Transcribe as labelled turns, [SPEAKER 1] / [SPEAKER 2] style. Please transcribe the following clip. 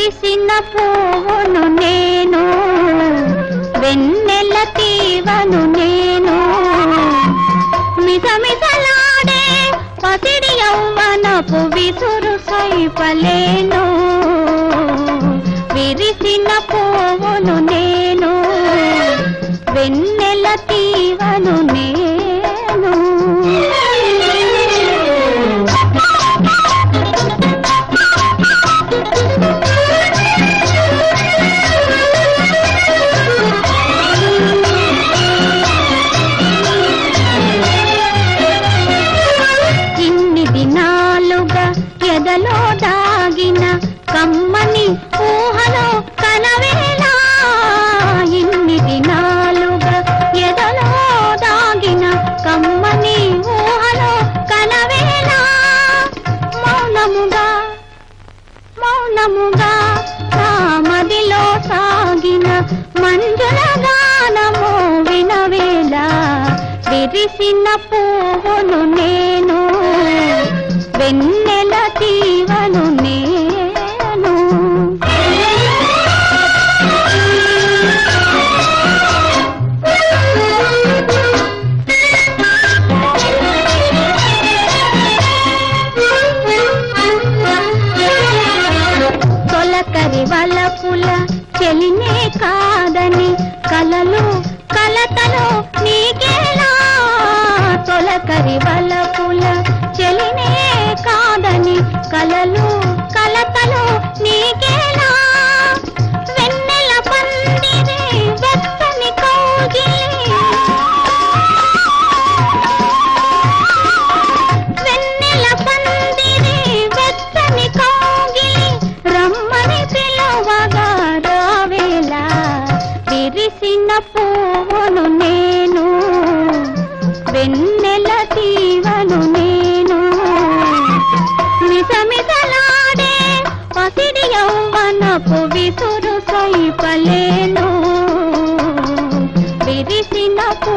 [SPEAKER 1] విరిసిన పువ్వును నేను వెన్నెల తీవను నేను మిసమిసలాడే పసిడి యౌవనపు విసురు సైపలేను విరిసిన పువ్వును నేను వెన్నెల తీవను నేను ఇన్ని దినాలుగా ఎదలో దాగిన కమ్మని ఊహలో కనవేలా ఇన్ని దినాలుగా ఎదలో దాగిన కమ్మని ఊహలో కనవేలా మౌనముగా మౌనముగా మదిలో సాగిన మంజుల గానము వినవేళ విరిసిన పువ్వును నేను వెన్నెల తీవను నేను తొలకరి వలపుల చెలినే కాదని కలలు కలతలు నీకేలా తొలకరి వలపుల చెలినే కాదని కలలు కలతలు నీకేలా వెన్నెల పందిరి వెచ్చని కౌగిలి వెన్నెల పందిరి వెచ్చని కౌగిలి రమ్మని పిలవగా రావేలా విరిసిన పువ్వును నేను వెన్నెల తీవను నేను మిసమిసలాడే పసిడి యౌవనపు విసురు సైపలేను విరిసిన పూ